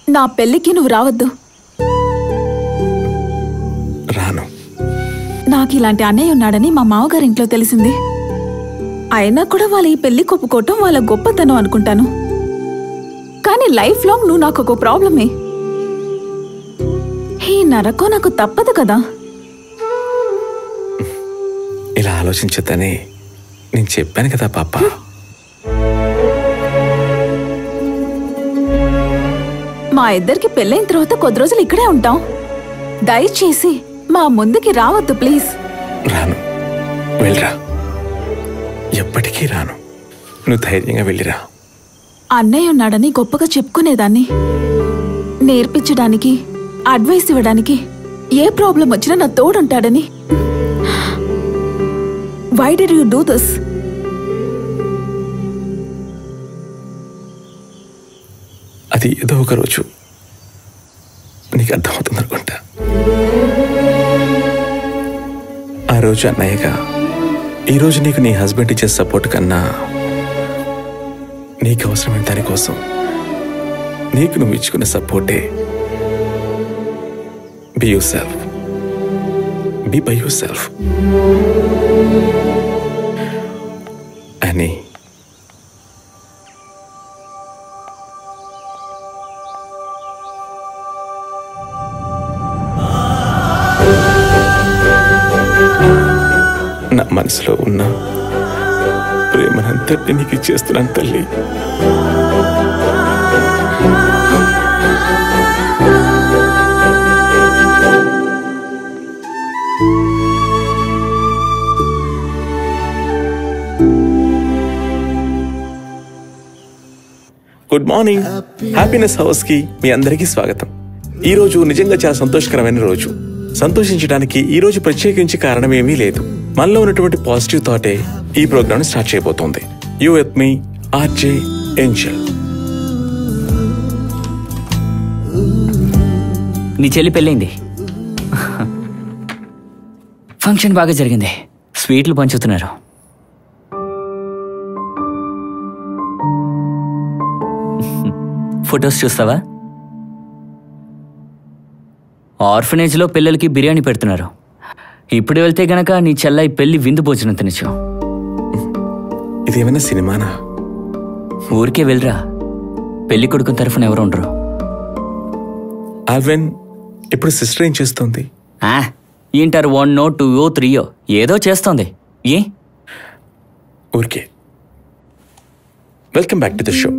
నా పెళ్లికి నువ్వు రావద్దు రాను నాకు ఇలాంటి అన్నయ్య ఉన్నాడని మా మామగారింట్లో తెలిసింది అయినా కూడా వాళ్ళ ఈ పెళ్లి కొప్పుకోవటం వాళ్ళ గొప్పతనం అనుకుంటాను కానీ లైఫ్ లాంగ్ నువ్వు నాకు ఒక ప్రాబ్లమే ఈ నరకం నాకు తప్పదు కదా ఇలా ఆలోచించొద్దని నేను చెప్పాను కదా పాప మా ఇద్దరికి పెళ్ళైన తర్వాత కొద్ది రోజులు ఇక్కడే ఉంటాం దయచేసి మా ముందుకి రావద్దు ప్లీజ్ రాను వెళ్ళరా ఎప్పటికీ రాను నువ్వు ధైర్యంగా వెళ్ళిరా అన్నయ్య ఉన్నాడని గొప్పగా చెప్పుకునేదాన్ని నేర్పించడానికి అడ్వైస్ ఇవ్వడానికి ఏ ప్రాబ్లం వచ్చినా నా తోడుంటాడని why did you do this అది ఏదో ఒక రోజు నీకు అర్థమవుతుంది అనుకుంటా ఆ రోజు అన్నయ్యగా ఈరోజు నీకు నీ హస్బెండ్ ఇచ్చే సపోర్ట్ కన్నా నీకు అవసరమైన దానికోసం నీకు నువ్వు ఇచ్చుకున్న సపోర్టే be yourself be by yourself అని నా మనసులో ఉన్న ప్రేమనంతటి నీకు ఇచ్చేస్తున్నాను తల్లి గుడ్ మార్నింగ్ హ్యాపీనెస్ హౌస్ కి మీ అందరికీ స్వాగతం ఈ రోజు నిజంగా చాలా సంతోషకరమైన రోజు సంతోషించడానికి ఈ రోజు ప్రత్యేకించి కారణం ఏమీ లేదు మనలో ఉన్నటువంటి పాజిటివ్ థాటే ఈ ప్రోగ్రామ్ స్టార్ట్ చేయబోతోంది you with me RJ Angel నీ చెల్లి పెళ్ళైంది ఫంక్షన్ బాగా జరిగింది స్వీట్లు పంచుతున్నారు ఫొటోస్ చూస్తావా ఆర్ఫనేజ్లో పిల్లలకి బిర్యానీ పెడుతున్నారు ఇప్పుడు వెళ్తే గనక నీ చెల్లై పెళ్లి విందు భోజనం తినచ్చు ఇదేమైనా సినిమానా ఊరికే వెళ్ళరా పెళ్లి కొడుకు తరఫున ఎవరు ఉండరు ఆల్వెన్ ఇప్పుడు సిస్టర్ ఏం చేస్తుంది ఆ, ఇంటర్ వన్నో టూయో త్రీయో ఏదో చేస్తోంది ఏ ఊరికే welcome back to the show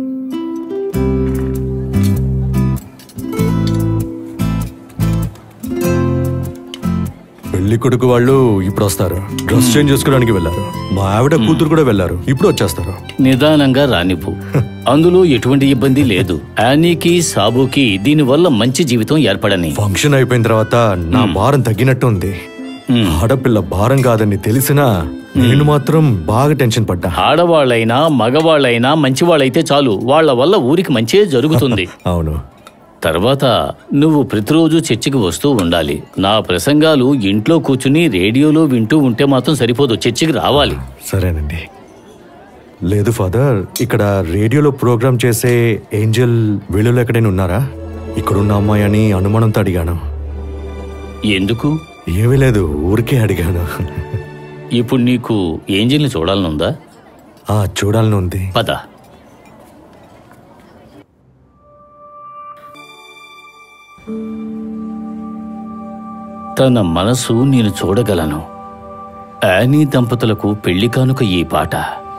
పెళ్లి కొడుకు వాళ్ళు ఇప్పుడు వస్తారు డ్రెస్ చేంజ్ చేసుకోవడానికి వెళ్ళారు మా ఆవిడ కూతురు కూడా వెళ్ళారు ఇప్పుడు వచ్చేస్తారు నిదానంగా రానివ్వు అందులో ఎటువంటి ఇబ్బంది లేదు యానీకి సాబుకి దీనివల్ల మంచి జీవితం ఏర్పడని ఫంక్షన్ అయిపోయిన తర్వాత నా భారం తగ్గినట్టు ఉంది ఆడపిల్ల భారం కాదని తెలిసినా నేను మాత్రం బాగా టెన్షన్ పడ్డా ఆడవాళ్ళైనా మగవాళ్ళైనా మంచివాళ్ళైతే చాలు వాళ్ళ వల్ల ఊరికి మంచే జరుగుతుంది అవును తర్వాత నువ్వు ప్రతిరోజు చర్చికి వస్తూ ఉండాలి నా ప్రసంగాలు ఇంట్లో కూర్చుని రేడియోలో వింటూ ఉంటే మాత్రం సరిపోదు చర్చికి రావాలి సరేనండి లేదు ఫాదర్ ఇక్కడ రేడియోలో ప్రోగ్రామ్ చేసే ఏంజల్ వీళ్ళలో ఎక్కడైనా ఉన్నారా ఇక్కడున్న అమ్మాయి అని అనుమానంతో అడిగాను ఎందుకు ఏమీ లేదు ఊరికే అడిగాను ఇప్పుడు నీకు ఏంజిల్ని చూడాలనుందా ఆ చూడాలని ఉంది పద తన మనసు నేను చూడగలను యానీ దంపతులకు పెళ్లి కానుక ఈ పాట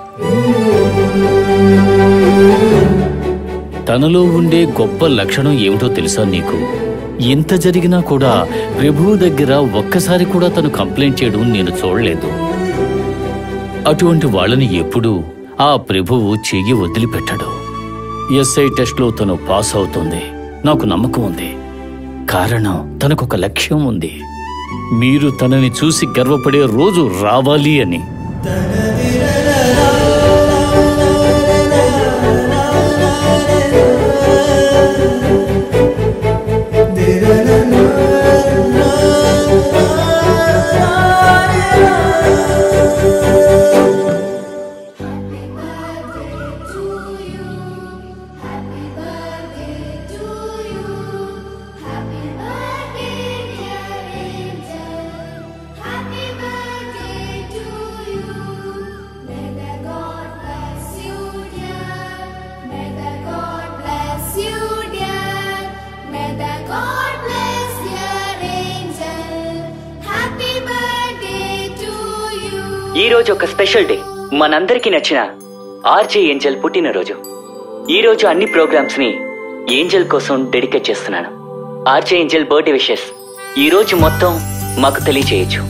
తనలో ఉండే గొప్ప లక్షణం ఏమిటో తెలుసా నీకు ఎంత జరిగినా కూడా ప్రభువు దగ్గర ఒక్కసారి కూడా తను కంప్లైంట్ చేయడం నేను చూడలేదు అటువంటి వాళ్ళని ఎప్పుడూ ఆ ప్రభువు చెయ్యి వదిలిపెట్టడు ఎస్ఐ టెస్ట్లో తను పాస్ అవుతుంది నాకు నమ్మకం ఉంది కారణం తనకొక లక్ష్యం ఉంది మీరు తనని చూసి గర్వపడే రోజు రావాలి అని Happy birthday to you. Happy birthday to you. ఈ రోజు ఒక స్పెషల్ డే మనందరికీ నచ్చిన ఆర్జే ఏంజల్ పుట్టినరోజు ఈ రోజు అన్ని ప్రోగ్రామ్స్ ని ఏంజల్ కోసం డెడికేట్ చేస్తున్నాను ఆర్జే ఏంజల్ బర్త్డే విషెస్ ఈ రోజు మొత్తం మాకు తెలియచేయచ్చు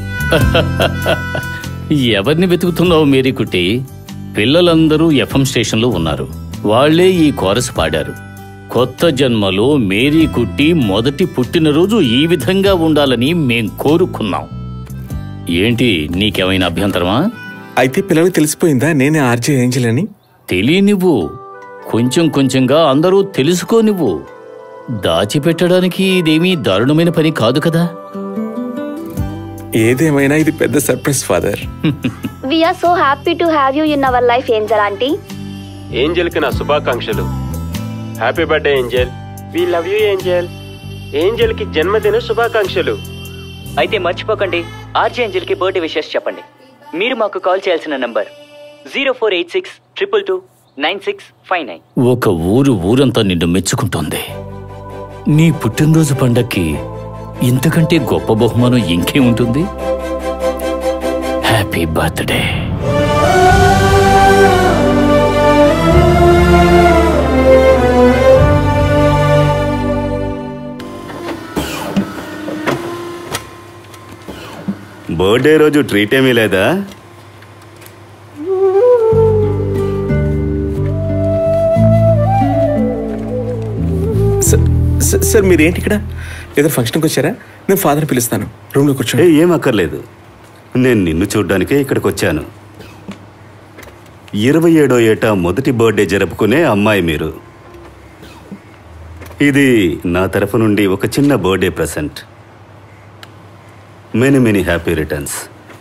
ఎవరిని వెతుకుతున్నావు మేరీ కుట్టి పిల్లలందరూ ఎఫ్ఎం స్టేషన్లో ఉన్నారు వాళ్లే ఈ కోరస్ పాడారు కొత్త జన్మలో మేరీ కుట్టి మొదటి పుట్టినరోజు ఈ విధంగా ఉండాలని మేం కోరుకున్నాం ఏంటి నీకేమైనా అభ్యంతరమా అయితే పిల్లలకు తెలిసిపోయిందా నేనే ఆర్జే ఏంజల్ అని తెలియనివ్వు కొంచెం కొంచెంగా అందరూ తెలుసుకోనివ్వు దాచిపెట్టడానికి ఇదేమీ దారుణమైన పని కాదు కదా ఏదేమైనా ఇది పెద్ద surprise father We are so happy to have you in our life, Angel Auntie. ఏంజల్కి నా శుభాకాంక్షలు happy birthday Angel we love you Angel ఏంజల్కి జన్మదిన శుభాకాంక్షలు అయితే మర్చిపోకండి ఆర్జే ఏంజల్ కి బర్త్డే విషెస్ చెప్పండి మీరు మాకు కాల్ చేయాల్సిన number zero four eight six triple two nine six five nine ఒక ఊరు ఊరంతా నిన్ను మెచ్చుకుంటోంది నీ పుట్టినరోజు పండక్కి ఇంతకంటే గొప్ప బహుమానం ఇంకే ఉంటుంది హ్యాపీ బర్త్డే బర్త్డే రోజు ట్రీట్ ఏమీ లేదా స- స- సార్ మీరేంటి ఇక్కడ ఏదో ఫంక్షన్కి వచ్చారా నేను ఫాదర్ని పిలుస్తాను రూమ్లో ఏ కూర్చోండి ఏం అక్కర్లేదు నేను నిన్ను చూడ్డానికే ఇక్కడికి వచ్చాను ఇరవై ఏడో ఏటా మొదటి బర్త్డే జరుపుకునే అమ్మాయి మీరు ఇది నా తరఫు నుండి ఒక చిన్న birthday present many many happy returns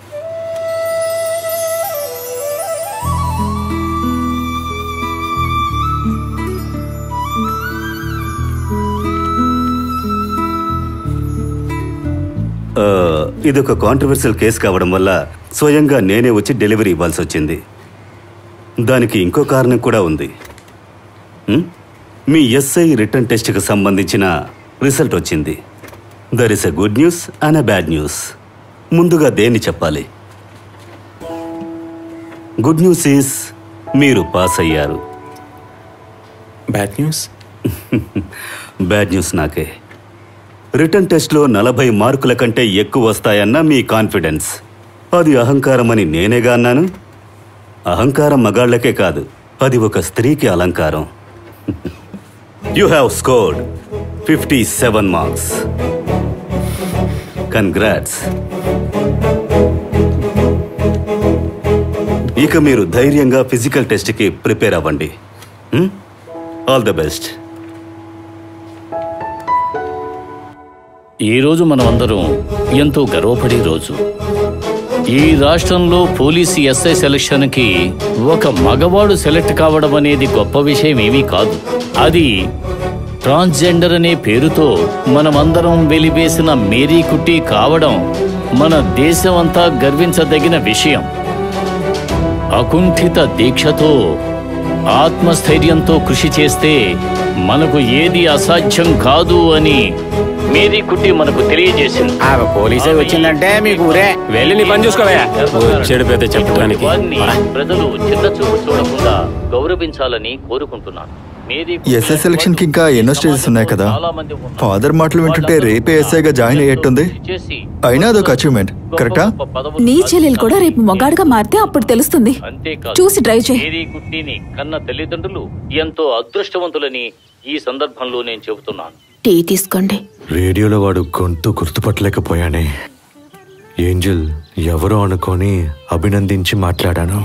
ఆ, ఇది ఒక కాంట్రవర్షియల్ కేసు కావడం వల్ల స్వయంగా నేనే వచ్చి డెలివరీ ఇవ్వాల్సి వచ్చింది దానికి ఇంకో కారణం కూడా ఉంది ఉమ్, మీ ఎస్ఐ రిటర్న్ టెస్ట్కి సంబంధించిన రిజల్ట్ వచ్చింది there is a good news and a bad news ముందుగా దేన్ని చెప్పాలి గుడ్ న్యూస్ ఈస్ మీరు పాస్ అయ్యారు బ్యాడ్ న్యూస్ బ్యాడ్ న్యూస్ నాకే రిటర్న్ టెస్ట్లో నలభై మార్కుల కంటే ఎక్కువ వస్తాయన్న మీ కాన్ఫిడెన్స్ అది అహంకారం అని నేనేగా అన్నాను అహంకారం మగాళ్లకే కాదు అది ఒక స్త్రీకి అలంకారం you have scored fifty seven marks congrats ఇక మీరు ధైర్యంగా ఫిజికల్ టెస్ట్కి ప్రిపేర్ అవ్వండి ఆల్ ద బెస్ట్ ఈ రోజు మనం అందరం ఎంతో గర్వపడే రోజు ఈ రాష్ట్రంలో పోలీసు ఎస్ఐ సెలక్షన్కి ఒక మగవాడు సెలెక్ట్ కావడం అనేది గొప్ప విషయం ఏమీ కాదు అది ట్రాన్స్జెండర్ అనే పేరుతో మనమందరం వెలివేసిన మేరీ కుట్టి కావడం మన దేశం అంతా గర్వించదగిన విషయం అకుంఠిత దీక్షతో ఆత్మస్థైర్యంతో కృషి చేస్తే మనకు ఏది అసాధ్యం కాదు అని మేరీ కుట్టి మనకు తెలియజేసింది ఆ పోలీసే వచ్చిందంటే మీకు ఊరే వెళ్ళి నీ పని చూసుకోవా చెడు పెద్ద చెప్పడానికి వారిని ప్రజలు చిన్న చూపు చూడకుండా గౌరవించాలని కోరుకుంటున్నాను మేరీ కుట్టి ఎస్ఐ సెలక్షన్ కి ఇంకా ఎన్నో స్టేజెస్ ఉన్నాయి కదా చాలా మంది ఉన్నారు. ఫాదర్ మాటలు వింటుంటే రేపే ఎస్ఐగా జాయిన్ అయ్యేట్టుంది చేసి అయినా అదొక అచీవ్మెంట్ కరెక్టా గొప్ప పదవులు నీ చెల్లెలు కూడా రేపు మొగాడుగా మారితే అప్పుడు తెలుస్తుంది అంతేకాదు చూసి డ్రైవ్ చేయి మేరీ కుట్టిని కన్న తల్లిదండ్రులు ఎంతో అదృష్టవంతులని ఈ సందర్భంలో నేను చెబుతున్నాను టీ తీసుకోండి రేడియోలో వాడు గొంతు గుర్తుపట్టలేకపోయానే ఏంజల్ ఎవరో అనుకొని అభినందించి మాట్లాడాను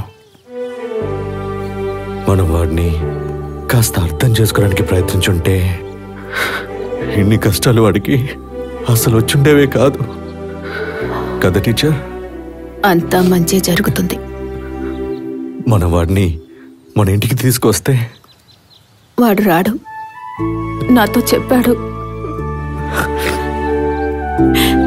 మనం వాడిని కాస్త అర్థం చేసుకోవడానికి ప్రయత్నించుంటే ఇన్ని కష్టాలు వాడికి అసలు వచ్చుండేవే కాదు కదా టీచర్ అంతా మంచి జరుగుతుంది మన వాడిని మన ఇంటికి తీసుకొస్తే వాడు రాడు నాతో చెప్పాడు